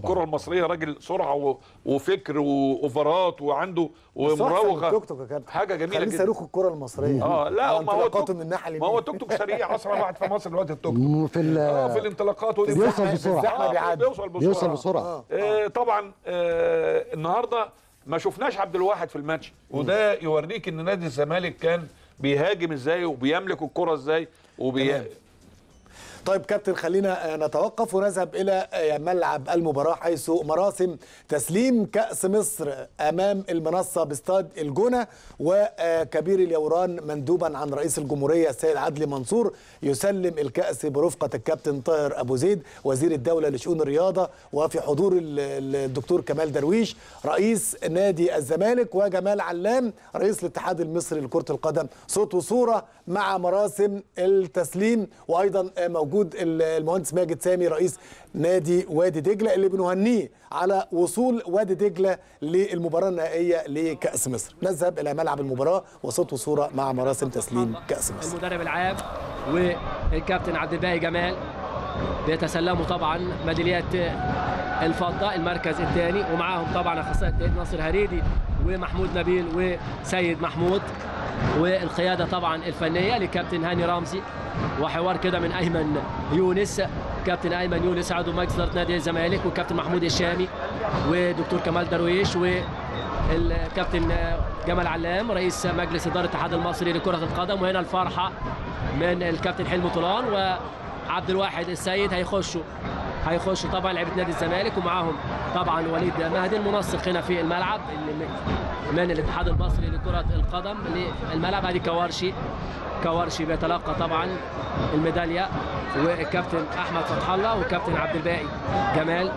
الكره المصريه راجل سرعه و- وفكر واوفرات وعنده بس أحسن من ومراوغه التوك توك يا كابتن حاجه جميله خليه جدا صاروخ الكره المصريه اه لا على ما هو انطلاقاته التوك من الناحيه ما هو اليمين. توك توك سريع اسرع واحد في مصر دلوقتي التوك توك في ال- اه في الانطلاقات ودي بيوصل بتاعت- بسرعة. الزحمة آه، بيعدي. بيوصل بسرعه بيوصل بسرعه آه طبعا آه النهارده ما شفناش عبد الواحد في الماتش وده يوريك ان نادي الزمالك كان بيهاجم ازاي وبيملك الكره ازاي وبي تمام. طيب كابتن خلينا آه، نتوقف ونذهب الى آه، ملعب المباراه حيث مراسم تسليم كاس مصر امام المنصه باستاد الجونه وكبير اليوران مندوبا عن رئيس الجمهوريه السيد عدلي منصور يسلم الكاس برفقه الكابتن طاهر ابو زيد وزير الدوله لشؤون الرياضه وفي حضور ال- ال- الدكتور كمال درويش رئيس نادي الزمالك وجمال علام رئيس الاتحاد المصري لكره القدم صوت وصوره مع مراسم التسليم وايضا موجود ال- المهندس ماجد سامي رئيس نادي وادي دجله اللي بنهنيه على وصول وادي دجله للمباراه النهائيه لكاس مصر نذهب الى ملعب المباراه وصوت وصوره مع مراسم تسليم كاس مصر المدرب العام والكابتن عبد الباقي جمال بيتسلموا طبعا ميداليات الفضه المركز الثاني ومعاهم طبعا اخصائي التدريب ناصر هريدي ومحمود نبيل وسيد محمود والقياده طبعا الفنيه لكابتن هاني رمزي وحوار كده من ايمن يونس كابتن ايمن يونس عضو مجلس اداره نادي الزمالك وكابتن محمود الشامي ودكتور كمال درويش و الكابتن جمال علام رئيس مجلس اداره الاتحاد المصري لكره القدم وهنا الفرحه من الكابتن حلمي طولان وعبد الواحد السيد هيخشوا هيخشوا طبعا لعيبه نادي الزمالك ومعاهم طبعا وليد مهدي المنسق هنا في الملعب اللي من الاتحاد المصري لكره القدم للملعب ادي كوارشي كوارشي بيتلقى طبعا الميداليه والكابتن احمد فتح الله والكابتن عبد الباقي جمال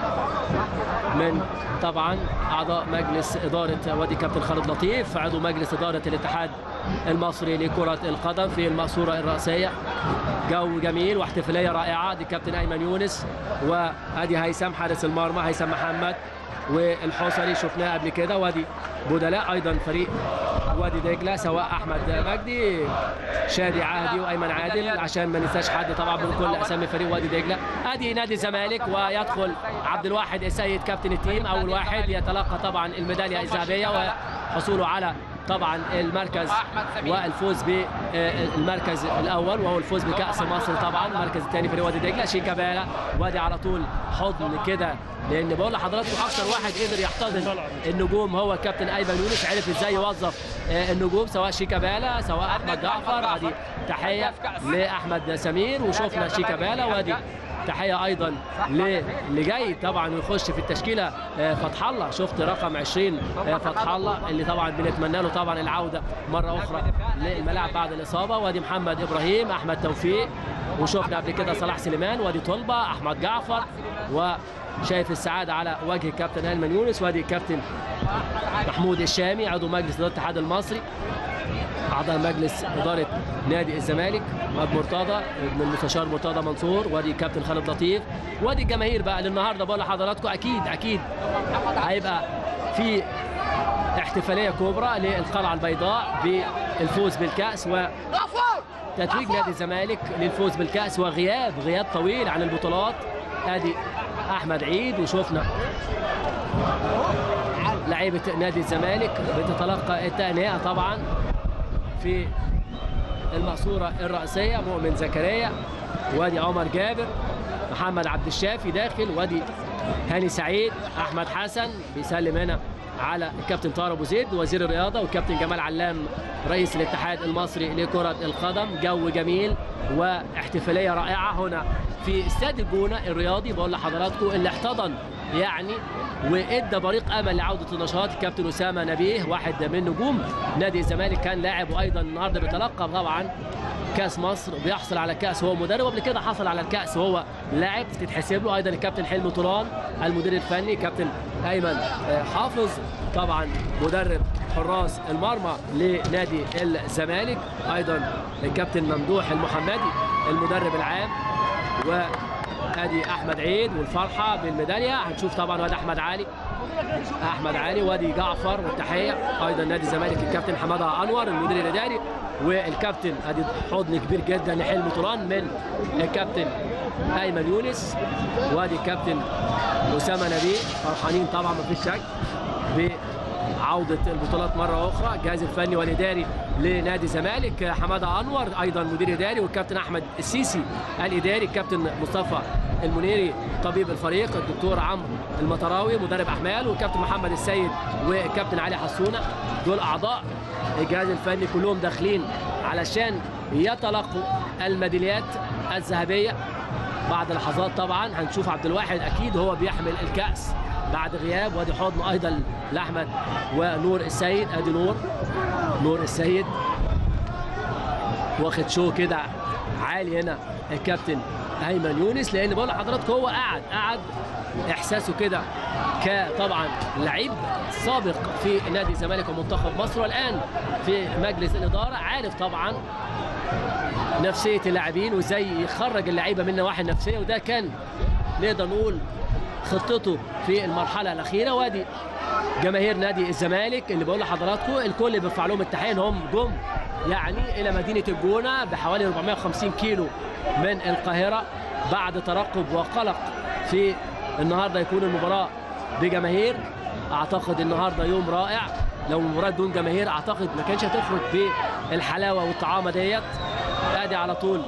من طبعا اعضاء مجلس اداره وادي كابتن خالد لطيف عضو مجلس اداره الاتحاد المصري لكره القدم في المقصوره الرئيسيه جو جميل واحتفاليه رائعه دي كابتن ايمن يونس وادي هيثم حارس المرمى هيثم محمد والحصري شفناه قبل كده وادي بدلاء ايضا فريق وادي دجله سواء احمد مجدي شادي عهدي وايمن عادل عشان ما ننساش حد طبعا من كل اسامي فريق وادي دجله ادي نادي الزمالك ويدخل عبد الواحد السيد كابتن التيم اول واحد يتلقى طبعا الميداليه الذهبيه وحصوله على طبعا المركز والفوز بالمركز الاول وهو الفوز بكاس مصر طبعا المركز الثاني فريق وادي دجله شيكابالا وادي على طول حضن كده لان بقول لحضراتكم اكثر واحد قدر يحتضن النجوم هو الكابتن ايمن يونس عرف ازاي يوظف آه، النجوم سواء شيكابالا سواء احمد جعفر ادي تحيه لاحمد سمير وشفنا شيكابالا وادي تحيه ايضا للي جاي طبعا ويخش في التشكيله آه، فتح الله شفت رقم 20 آه، فتح الله اللي طبعا بنتمنى له طبعا العوده مره اخرى للملاعب بعد الاصابه وادي محمد ابراهيم احمد توفيق وشفنا قبل كده صلاح سليمان وادي طلبه احمد جعفر وشايف السعاده على وجه الكابتن ايمن يونس وادي الكابتن محمود الشامي عضو مجلس اداره الاتحاد المصري اعضاء مجلس اداره نادي الزمالك واب مرتضى ابن المستشار مرتضى منصور وادي كابتن خالد لطيف وادي الجماهير بقى للنهارده بقول لحضراتكم اكيد اكيد هيبقى في احتفاليه كبرى للقلعه البيضاء بالفوز بالكاس و تتويج نادي الزمالك للفوز بالكاس وغياب غياب طويل عن البطولات ادي احمد عيد وشفنا لعيبه نادي الزمالك بتتلقى التهنئه طبعا في المقصوره الرئيسيه مؤمن زكريا وادي عمر جابر محمد عبد الشافي داخل وادي هاني سعيد احمد حسن بيسلم هنا على الكابتن طاهر ابو زيد وزير الرياضه والكابتن جمال علام رئيس الاتحاد المصري لكره القدم جو جميل واحتفاليه رائعه هنا في استاد الجونه الرياضي بقول لحضراتكم اللي احتضن يعني وادى بريق امل لعوده النشاط الكابتن اسامه نبيه واحد من نجوم نادي الزمالك كان لاعب وايضا النهارده بيتلقى طبعا كاس مصر بيحصل على كاس وهو مدرب قبل كده حصل على الكاس وهو لاعب تتحسب له ايضا الكابتن حلمي طولان المدير الفني كابتن ايمن آه، حافظ طبعا مدرب حراس المرمى لنادي الزمالك ايضا الكابتن ممدوح المحمدي المدرب العام و ادي احمد عيد والفرحه بالميداليه هنشوف طبعا وادي احمد علي احمد علي وادي جعفر والتحيه ايضا نادي الزمالك الكابتن حماده انور المدير الاداري والكابتن ادي حضن كبير جدا لحلمي طولان من الكابتن ايمن يونس وادي الكابتن اسامه نبيه فرحانين طبعا ما فيش شك بعوده البطولات مره اخرى الجهاز الفني والاداري لنادي الزمالك حماده انور ايضا مدير اداري والكابتن احمد السيسي الاداري الكابتن مصطفى المنيري طبيب الفريق الدكتور عمرو المطراوي مدرب احمال والكابتن محمد السيد والكابتن علي حسونه دول اعضاء الجهاز الفني كلهم داخلين علشان يتلقوا الميداليات الذهبيه بعد لحظات طبعا هنشوف عبد الواحد اكيد هو بيحمل الكاس بعد غياب وادي حضن ايضا لاحمد ونور السيد ادي نور نور السيد واخد شو كده عالي هنا الكابتن ايمن يونس لان بقول لحضراتكم هو قعد قعد احساسه كده كطبعا لعيب سابق في نادي الزمالك ومنتخب مصر والان في مجلس الاداره عارف طبعا نفسيه اللاعبين وازاي يخرج اللعيبه من النواحي النفسيه وده كان نقدر نقول خطته في المرحله الاخيره وادي جماهير نادي الزمالك اللي بقول لحضراتكم الكل بيرفع لهم التحيه ان هم جم يعني الى مدينه الجونه بحوالي 450 كيلو من القاهره بعد ترقب وقلق في النهارده يكون المباراه بجماهير اعتقد النهارده يوم رائع لو المباراه بدون جماهير اعتقد ما كانش هتخرج بالحلاوه والطعامه ديت ادي على طول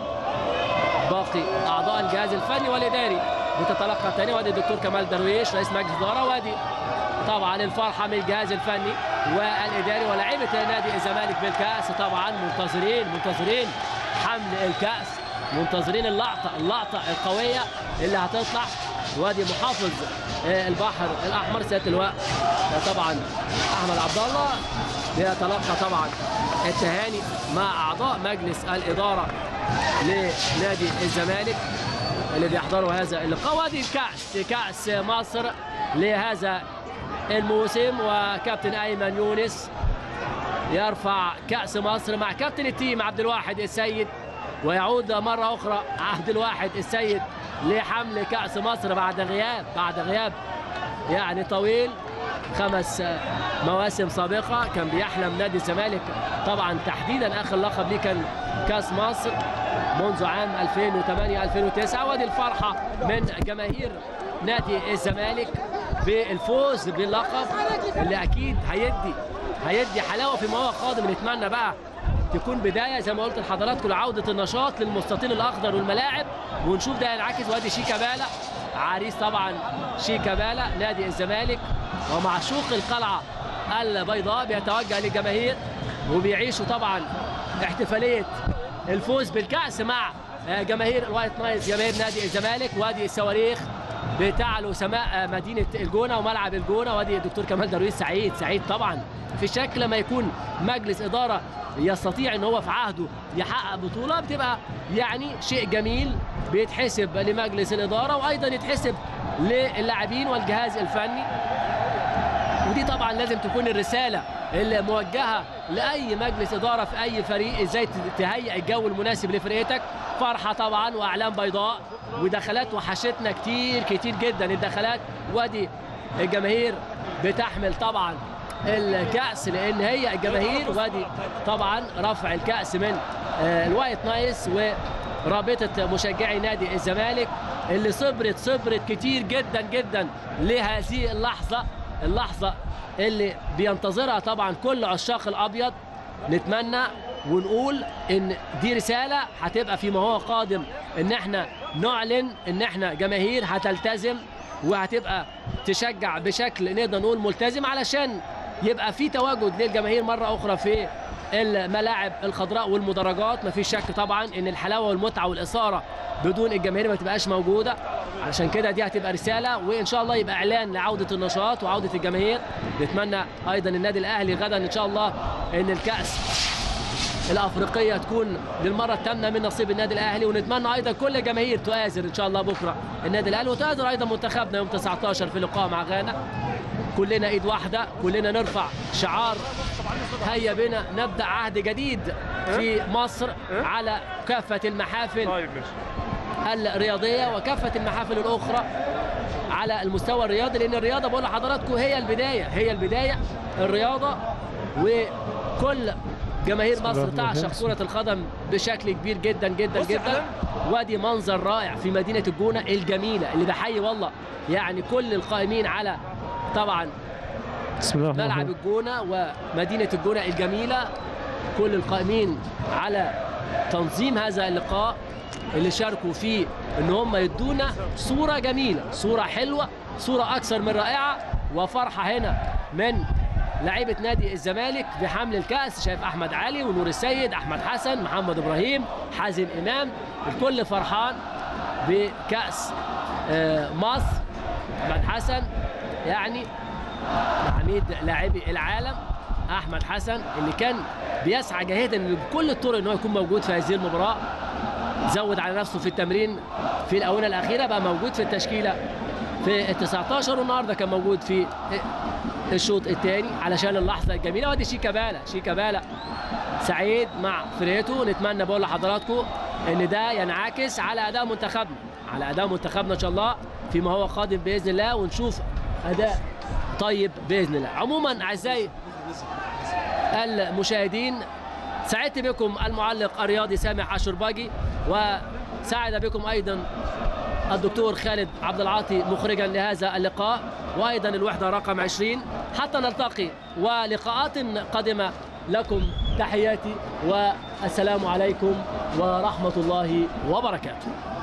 باقي اعضاء الجهاز الفني والاداري بتتلقى تاني وادي الدكتور كمال درويش رئيس مجلس الاداره وادي طبعا الفرحه من الجهاز الفني والاداري ولاعيبه نادي الزمالك بالكاس طبعا منتظرين منتظرين حمل الكاس منتظرين اللقطه اللقطه القويه اللي هتطلع وادي محافظ آه، البحر الاحمر سياده اللواء آه، طبعا احمد عبد الله بيتلقى طبعا التهاني مع اعضاء مجلس الاداره لنادي الزمالك اللي بيحضروا هذا اللقاء وادي الكاس كاس مصر لهذا الموسم وكابتن ايمن يونس يرفع كاس مصر مع كابتن التيم عبد الواحد السيد ويعود مره اخرى عبد الواحد السيد لحمل كاس مصر بعد غياب بعد غياب يعني طويل خمس مواسم سابقه كان بيحلم نادي الزمالك طبعا تحديدا اخر لقب ليه كان كاس مصر منذ عام 2008 2009 وادي الفرحه من جماهير نادي الزمالك بالفوز باللقب اللي اكيد هيدي هيدي حلاوه في ما هو قادم نتمنى بقى تكون بدايه زي ما قلت لحضراتكم لعوده النشاط للمستطيل الاخضر والملاعب ونشوف ده ينعكس وادي شيكابالا عريس طبعا شيكابالا نادي الزمالك ومعشوق القلعه البيضاء بيتوجه للجماهير وبيعيشوا طبعا احتفاليه الفوز بالكاس مع آه، جماهير الوايت نايتس جماهير نادي الزمالك وادي الصواريخ بتعلو سماء آه، مدينه الجونه وملعب الجونه وادي الدكتور كمال درويش سعيد سعيد طبعا في شك لما يكون مجلس اداره يستطيع ان هو في عهده يحقق بطوله بتبقى يعني شيء جميل بيتحسب لمجلس الاداره وايضا يتحسب للاعبين والجهاز الفني ودي طبعا لازم تكون الرساله اللي موجهه لاي مجلس اداره في اي فريق ازاي تهيئ الجو المناسب لفرقتك فرحه طبعا واعلام بيضاء ودخلات وحشتنا كتير كتير جدا الدخلات وادي الجماهير بتحمل طبعا الكأس لأن هي الجماهير وادي طبعا رفع الكأس من آه، الوايت نايس ورابطة مشجعي نادي الزمالك اللي صبرت صبرت كتير جدا جدا لهذه اللحظة اللحظة اللي بينتظرها طبعا كل عشاق الأبيض نتمنى ونقول ان دي رسالة هتبقى فيما هو قادم ان احنا نعلن ان احنا جماهير هتلتزم وهتبقى تشجع بشكل نقدر نقول ملتزم علشان يبقى في تواجد للجماهير مرة أخرى في الملاعب الخضراء والمدرجات مفيش شك طبعا ان الحلاوه والمتعه والاثاره بدون الجماهير ما تبقاش موجوده علشان كده دي هتبقى رساله وان شاء الله يبقى اعلان لعوده النشاط وعوده الجماهير نتمنى ايضا النادي الاهلي غدا ان شاء الله ان الكاس الافريقيه تكون للمره الثامنه من نصيب النادي الاهلي ونتمنى ايضا كل الجماهير تؤازر ان شاء الله بكره النادي الاهلي وتؤازر ايضا منتخبنا يوم 19 في لقاء مع غانا كلنا ايد واحده كلنا نرفع شعار هيا بنا نبدا عهد جديد في مصر على كافه المحافل طيب ماشي الرياضيه وكافه المحافل الاخرى على المستوى الرياضي لان الرياضه بقول لحضراتكم هي البدايه هي البدايه الرياضه وكل جماهير مصر الله تعشق الرحمن كرة القدم بشكل كبير جدا جدا جدا وادي منظر رائع في مدينة الجونة الجميلة اللي بحيي والله يعني كل القائمين على طبعا بسم الله الرحمن ملعب الرحيم الجونة ومدينة الجونة الجميلة كل القائمين على تنظيم هذا اللقاء اللي شاركوا فيه ان هم يدونا صورة جميلة صورة حلوة صورة اكثر من رائعة وفرحة هنا من لعيبة نادي الزمالك بحمل الكأس شايف احمد علي ونور السيد احمد حسن محمد ابراهيم حازم امام الكل فرحان بكأس آه، مصر احمد حسن يعني عميد لاعبي العالم احمد حسن اللي كان بيسعى جاهدا بكل الطرق ان هو يكون موجود في هذه المباراه زود على نفسه في التمرين في الاونه الاخيره بقى موجود في التشكيله في ال 19 والنهارده كان موجود في الشوط الثاني علشان اللحظه الجميله وادي شيكابالا شيكابالا سعيد مع فرقته نتمنى بقول لحضراتكم ان ده ينعكس على اداء منتخبنا على اداء منتخبنا ان شاء الله فيما هو قادم باذن الله ونشوف اداء طيب باذن الله عموما اعزائي المشاهدين سعدت بكم المعلق الرياضي سامح الشرباجي وسعد بكم ايضا الدكتور خالد عبد العاطي مخرجا لهذا اللقاء وايضا الوحده رقم 20 حتى نلتقي ولقاءات قادمه لكم تحياتي والسلام عليكم ورحمه الله وبركاته